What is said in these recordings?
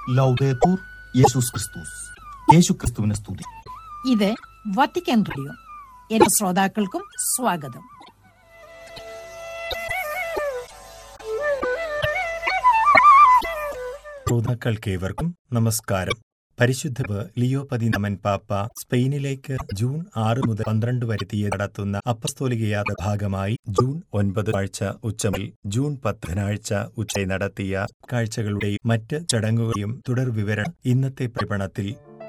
ലൗദേത്തൂർ യേശുസ് ക്രിസ്തുസ് യേശു ക്രിസ്തുവിനെ സ്തുതി ഇത് വത്തിക്കാൻ റേഡിയോ എല്ലാ ശ്രോതാക്കൾക്കും സ്വാഗതം ശ്രോതാക്കൾക്കേവർക്കും നമസ്കാരം പരിശുദ്ധ ലിയോ പതിനമൻ പാപ്പ സ്പെയിനിലേക്ക് ജൂൺ ആറ് മുതൽ പന്ത്രണ്ട് വരെ തീയതി നടത്തുന്ന അപ്പസ്തോലികയാത്ര ഭാഗമായി ജൂൺ ഒൻപത് ആഴ്ച ഉച്ചമിൽ ജൂൺ പത്തിനാഴ്ച ഉച്ചയിൽ നടത്തിയ കാഴ്ചകളുടെയും മറ്റ് ചടങ്ങുകളെയും തുടർ വിവരണം ഇന്നത്തെ പ്രകടനത്തിൽ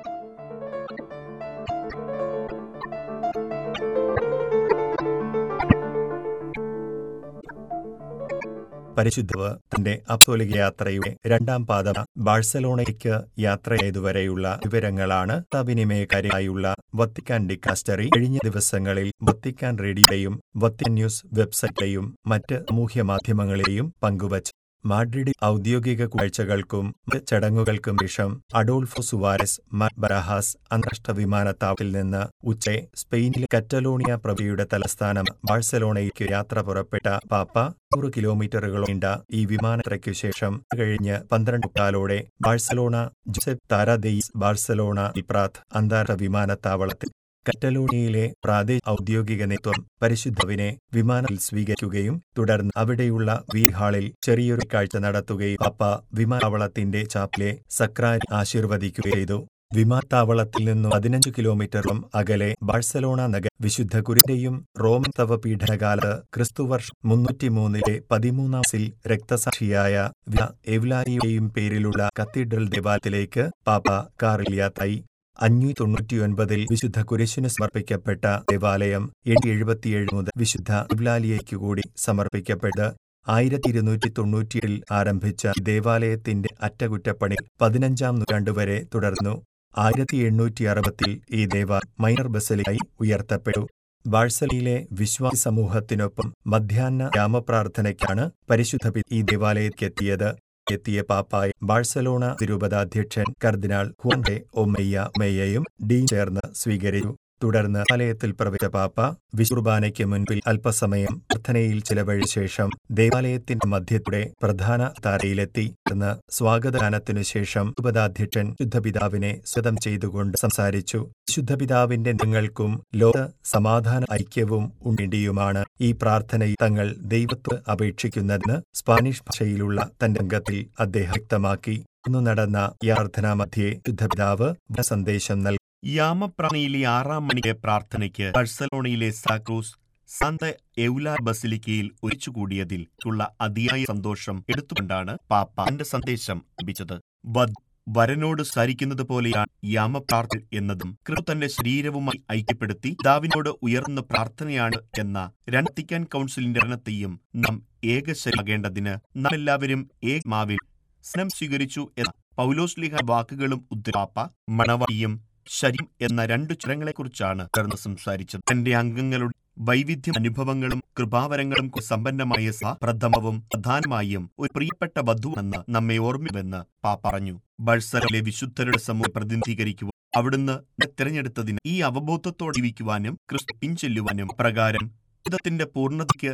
പരിശുദ്ധവ് തന്റെ അപ്സോലിക യാത്രയുടെ രണ്ടാം പാത ബാഴ്സലോണയ്ക്ക് യാത്ര ചെയ്തുവരെയുള്ള വിവരങ്ങളാണ് വിനിമയക്കാരിയായുള്ള വത്തിക്കാൻ ഡിക്കാസ്റ്ററി കഴിഞ്ഞ ദിവസങ്ങളിൽ വത്തിക്കാൻ റേഡിയോയും വത്തിക്കാൻ ന്യൂസ് വെബ്സൈറ്റിലെയും മറ്റ് സാമൂഹ്യ മാധ്യമങ്ങളെയും പങ്കുവച്ചു മാഡ്രിഡ് ഔദ്യോഗിക കാഴ്ചകൾക്കും മറ്റ് ചടങ്ങുകൾക്കും ശേഷം അഡോൾഫോ സുവാരസ് ബറഹാസ് അന്താരാഷ്ട്ര വിമാനത്താവളത്തിൽ നിന്ന് ഉച്ച സ്പെയിനിലെ കറ്റലോണിയ പ്രവിയുടെ തലസ്ഥാനം ബാഴ്സലോണയ്ക്ക് യാത്ര പുറപ്പെട്ട പാപ്പ നൂറ് കിലോമീറ്ററുകൾ നീണ്ട ഈ വിമാനയാത്രയ്ക്കു ശേഷം കഴിഞ്ഞ് പന്ത്രണ്ട് കാലോടെ Barcelona Josep Tarradellas Barcelona El Prat അന്താരാഷ്ട്ര വിമാനത്താവളത്തിൽ കറ്റലോണിയയിലെ പ്രാദേശിക ഔദ്യോഗിക നേതൃത്വം പരിശുദ്ധവിനെ വിമാനത്തിൽ സ്വീകരിക്കുകയും തുടർന്ന് അവിടെയുള്ള വീൽ ഹാളിൽ ചെറിയൊരു കാഴ്ച നടത്തുകയും പാപ്പ വിമാനത്താവളത്തിന്റെ ചാപ്പിലെ സക്രാരി ആശീർവദിക്കുകയും ചെയ്തു വിമാനത്താവളത്തിൽ നിന്നും പതിനഞ്ച് കിലോമീറ്ററും അകലെ ബാഴ്സലോണ നഗർ വിശുദ്ധ കുരിന്റെയും റോമൻ തവപീഠനകാലത്ത് ക്രിസ്തുവർഷം മുന്നൂറ്റിമൂന്നിലെ പതിമൂന്നാം രക്തസാക്ഷിയായ എവ്ലാരിയുടെയും പേരിലുള്ള കത്തീഡ്രൽ ദേവാലയത്തിലേക്ക് പാപ്പ കാറിൽ യാത്രയായി അഞ്ഞൂറ്റി തൊണ്ണൂറ്റിയൊൻപതിൽ വിശുദ്ധ കുരിശിന് സമർപ്പിക്കപ്പെട്ട ദേവാലയം എണ്ണി എഴുപത്തിയേഴ് മുതൽ വിശുദ്ധ ഇബ്ലാലിയയ്ക്കു കൂടി സമർപ്പിക്കപ്പെട്ട് ആയിരത്തി ഇരുന്നൂറ്റി തൊണ്ണൂറ്റിയേഴിൽ ആരംഭിച്ച ദേവാലയത്തിന്റെ അറ്റകുറ്റപ്പണി പതിനഞ്ചാം നൂറ്റാണ്ട് വരെ തുടർന്നു ആയിരത്തി എണ്ണൂറ്റി അറുപത്തിൽ ഈ ദേവ മൈനർ ബസലിയായി ഉയർത്തപ്പെട്ടു ബാഴ്സലയിലെ വിശ്വാസി സമൂഹത്തിനൊപ്പം മധ്യാഹ്ന രാമപ്രാർത്ഥനയ്ക്കാണ് പരിശുദ്ധ ഈ ദേവാലയത്തിലെത്തിയത് എത്തിയ പാപ്പായി ബാഴ്സലോണ തിരുപതാധ്യക്ഷൻ കർദിനാൾ ഹുവൻഡെ ഒമയ്യ മെയ്യയും ഡീൻ ചേർന്ന് സ്വീകരിച്ചു തുടർന്ന് ആലയത്തിൽ പ്രവേശിച്ച പാപ്പ വിശുർബാനയ്ക്ക് മുൻപിൽ അല്പസമയം പ്രാർത്ഥനയിൽ ചിലവഴിച്ച ശേഷം ദേവാലയത്തിന്റെ മധ്യത്തിലെ പ്രധാന താരയിലെത്തി എന്ന് സ്വാഗതഗാനത്തിനു ശേഷം ഉപതാധ്യക്ഷൻ ശുദ്ധപിതാവിനെ സ്വതം ചെയ്തുകൊണ്ട് സംസാരിച്ചു ശുദ്ധപിതാവിന്റെ നിങ്ങൾക്കും ലോക സമാധാന ഐക്യവും ഉണ്ടിയുമാണ് ഈ പ്രാർത്ഥനയിൽ തങ്ങൾ ദൈവത്ത് അപേക്ഷിക്കുന്നതെന്ന് സ്പാനിഷ് ഭാഷയിലുള്ള തന്റെ അംഗത്തിൽ അദ്ദേഹം വ്യക്തമാക്കി ഇന്നു നടന്ന യാർത്ഥനാ മധ്യേ ശുദ്ധപിതാവ് സന്ദേശം നൽകി യാമപ്രാണിയിലെ ആറാം മണിക്ക് പ്രാർത്ഥനയ്ക്ക് ബർസലോണയിലെ സാക്രൂസ് സാന്ത എവുലാർ ബസിലിക്കയിൽ ഒഴിച്ചുകൂടിയതിൽ ഉള്ള അതിയായ സന്തോഷം എടുത്തുകൊണ്ടാണ് പാപ്പ തന്റെ സന്ദേശം ലഭിച്ചത് വരനോട് സരിക്കുന്നത് പോലെയാണ് യാമപ്രാർത്ഥന എന്നതും ക്രിസ്തു തന്റെ ശരീരവുമായി ഐക്യപ്പെടുത്തി പിതാവിനോട് ഉയർന്ന പ്രാർത്ഥനയാണ് എന്ന രണ്ടിക്കാൻ കൗൺസിലിന്റെ ഭരണത്തെയും നാം ഏകശരാകേണ്ടതിന് നാം എല്ലാവരും ഏക മാവിൽ സ്നം സ്വീകരിച്ചു എന്ന പൗലോസ്ലിഹ വാക്കുകളും ഉദ്രാപ്പ മണവായിയും ശരീരം എന്ന രണ്ടു ചരങ്ങളെക്കുറിച്ചാണ് തുടർന്ന് സംസാരിച്ചത് തന്റെ അംഗങ്ങളുടെ വൈവിധ്യ അനുഭവങ്ങളും കൃപാവരങ്ങളും സമ്പന്നമായ സ പ്രഥമവും പ്രധാനമായും ഒരു പ്രിയപ്പെട്ട വധുവെന്ന് നമ്മെ ഓർമ്മിക്കുമെന്ന് പാ പറഞ്ഞു ബഴ്സലിലെ വിശുദ്ധരുടെ സമൂഹം പ്രതിനിധീകരിക്കുവാൻ അവിടുന്ന് തിരഞ്ഞെടുത്തതിന് ഈ അവബോധത്തോടെ ജീവിക്കുവാനും ക്രിസ്തു പിൻചെല്ലുവാനും പ്രകാരം ജീവിതത്തിന്റെ പൂർണ്ണതയ്ക്ക്